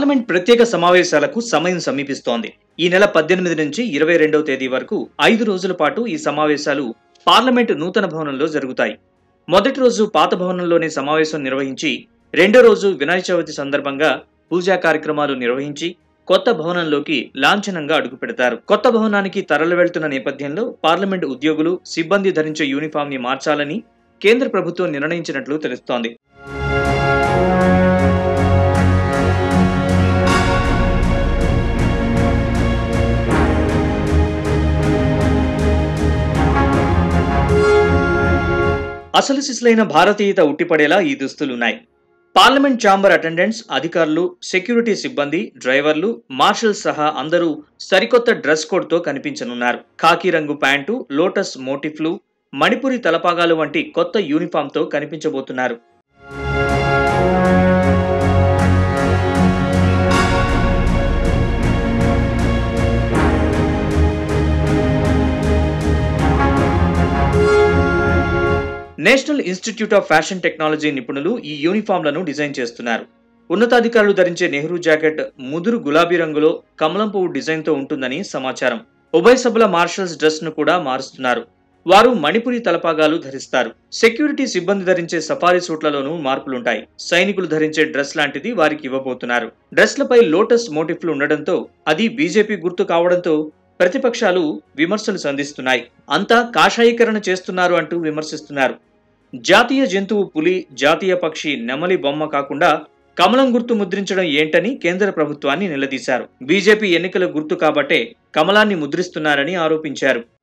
parliament ప్రత్యేక సమావేశాలకు సమయం సమీపిస్తోంది ఈ నెల పద్దెనిమిది నుంచి ఇరవై రెండవ తేదీ వరకు ఐదు రోజుల పాటు ఈ సమావేశాలు పార్లమెంటు నూతన భవనంలో జరుగుతాయి మొదటి రోజు పాత భవనంలోనే సమావేశం నిర్వహించి రెండో రోజు వినాయక చవితి సందర్భంగా పూజా కార్యక్రమాలు నిర్వహించి కొత్త భవనంలోకి లాంఛనంగా అడుగు పెడతారు కొత్త భవనానికి తరలి వెళ్తున్న నేపథ్యంలో పార్లమెంటు ఉద్యోగులు సిబ్బంది ధరించే యూనిఫామ్ ని మార్చాలని కేంద్ర ప్రభుత్వం నిర్ణయించినట్లు తెలుస్తోంది అసలు సిసలైన భారతీయత ఉట్టిపడేలా ఈ దుస్తులున్నాయి పార్లమెంట్ ఛాంబర్ అటెండెంట్స్ అధికారులు సెక్యూరిటీ సిబ్బంది డ్రైవర్లు మార్షల్స్ సహా అందరూ సరికొత్త డ్రెస్ కోడ్తో కనిపించనున్నారు ఖాకీ రంగు ప్యాంటు లోటస్ మోటిఫ్లు మణిపురి తలపాగాలు వంటి కొత్త యూనిఫామ్తో కనిపించబోతున్నారు National Institute of Fashion Technology నిపుణులు ఈ యూనిఫామ్లను డిజైన్ చేస్తున్నారు ఉన్నతాధికారులు ధరించే నెహ్రూ జాకెట్ ముదురు గులాబీ రంగులో కమలం పువ్వు డిజైన్తో ఉంటుందని సమాచారం ఉభయ సభల మార్షల్స్ డ్రెస్ ను కూడా మారుస్తున్నారు వారు మణిపురి తలపాగాలు ధరిస్తారు సెక్యూరిటీ సిబ్బంది ధరించే సఫారీ సూట్లలోనూ మార్పులుంటాయి సైనికులు ధరించే డ్రెస్ లాంటిది వారికి ఇవ్వబోతున్నారు డ్రెస్లపై లోటస్ మోటిఫ్లు ఉండడంతో అది బీజేపీ గుర్తు కావడంతో ప్రతిపక్షాలు విమర్శలు సంధిస్తున్నాయి అంతా కాషాయీకరణ చేస్తున్నారు అంటూ విమర్శిస్తున్నారు జాతీయ జంతువు పులి జాతీయ పక్షి నెమలి బొమ్మ కాకుండా కమలం గుర్తు ముద్రించడం ఏంటని కేంద్ర ప్రభుత్వాన్ని నిలదీశారు బీజేపీ ఎన్నికల గుర్తు కాబట్టే కమలాన్ని ముద్రిస్తున్నారని ఆరోపించారు